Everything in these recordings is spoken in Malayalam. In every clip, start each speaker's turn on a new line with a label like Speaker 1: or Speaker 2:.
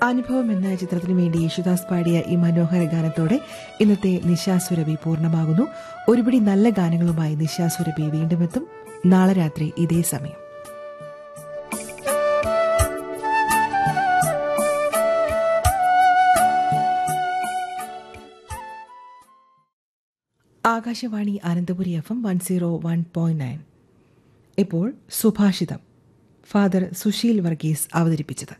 Speaker 1: അനുഭവം എന്ന ചിത്രത്തിനു വേണ്ടി യേശുദാസ് പാടിയ ഈ മനോഹര ഗാനത്തോടെ ഇന്നത്തെ നിശാസുരഭി പൂർണ്ണമാകുന്നു ഒരുപിടി നല്ല ഗാനങ്ങളുമായി നിശാസുരഭി വീണ്ടും എത്തും നാളെ രാത്രി ഇതേ സമയം Akashvani Ananthapuri F M one zero one point nine ഇപ്പോൾ സുഭാഷിതം ഫാദർ സുശീൽ വർഗീസ് അവതരിപ്പിച്ചത്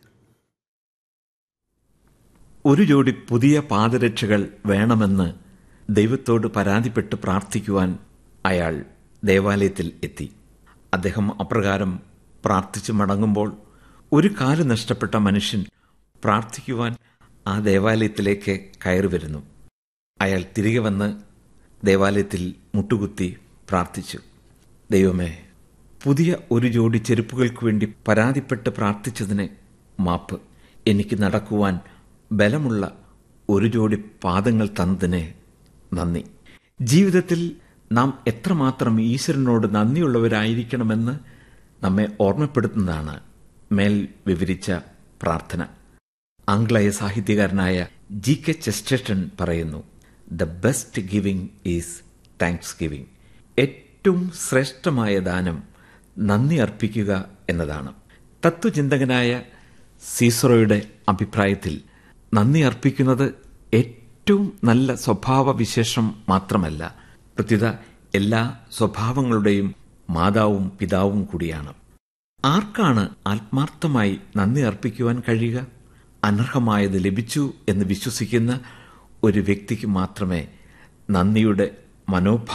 Speaker 2: ഒരു ജോഡി പുതിയ പാദരക്ഷകൾ വേണമെന്ന് ദൈവത്തോട് പരാതിപ്പെട്ട് പ്രാർത്ഥിക്കുവാൻ അയാൾ ദേവാലയത്തിൽ എത്തി അദ്ദേഹം അപ്രകാരം പ്രാർത്ഥിച്ചു മടങ്ങുമ്പോൾ ഒരു കാല് നഷ്ടപ്പെട്ട മനുഷ്യൻ പ്രാർത്ഥിക്കുവാൻ ആ ദേവാലയത്തിലേക്ക് കയറി വരുന്നു അയാൾ തിരികെ വന്ന് ദേവാലയത്തിൽ മുട്ടുകുത്തി പ്രാർത്ഥിച്ചു ദൈവമേ പുതിയ ഒരു ജോഡി ചെരുപ്പുകൾക്ക് വേണ്ടി പരാതിപ്പെട്ട് പ്രാർത്ഥിച്ചതിന് മാപ്പ് എനിക്ക് നടക്കുവാൻ ബലമുള്ള ഒരു ജോഡി പാദങ്ങൾ തന്നതിന് നന്ദി ജീവിതത്തിൽ നാം എത്രമാത്രം ഈശ്വരനോട് നന്ദിയുള്ളവരായിരിക്കണമെന്ന് നമ്മെ ഓർമ്മപ്പെടുത്തുന്നതാണ് മേൽ വിവരിച്ച പ്രാർത്ഥന ആംഗ്ലേയ സാഹിത്യകാരനായ ജി കെ ചെസ്റ്റൺ പറയുന്നു the best giving is thanks giving ഏറ്റവും ശ്രേഷ്ഠമായ ദാനം നന്ദി അർപ്പിക്കുക എന്നതാണ് തത്വചിന്തകനായ സീസറോയുടെ അഭിപ്രായത്തിൽ നന്ദി അർപ്പിക്കുന്നത് ഏറ്റവും നല്ല സ്വഭാവവിശേഷം മാത്രമല്ല പ്രത്യുത എല്ലാ സ്വഭാവങ്ങളുടെയും മാതാവും പിതാവും കൂടിയാണ് ആർക്കാണ് ആത്മാർത്ഥമായി നന്ദി അർപ്പിക്കുവാൻ കഴിയുക അനർഹമായത് ലഭിച്ചു എന്ന് വിശ്വസിക്കുന്ന ഒരു വ്യക്തിക്ക് മാത്രമേ നന്ദിയുടെ മനോഭാവം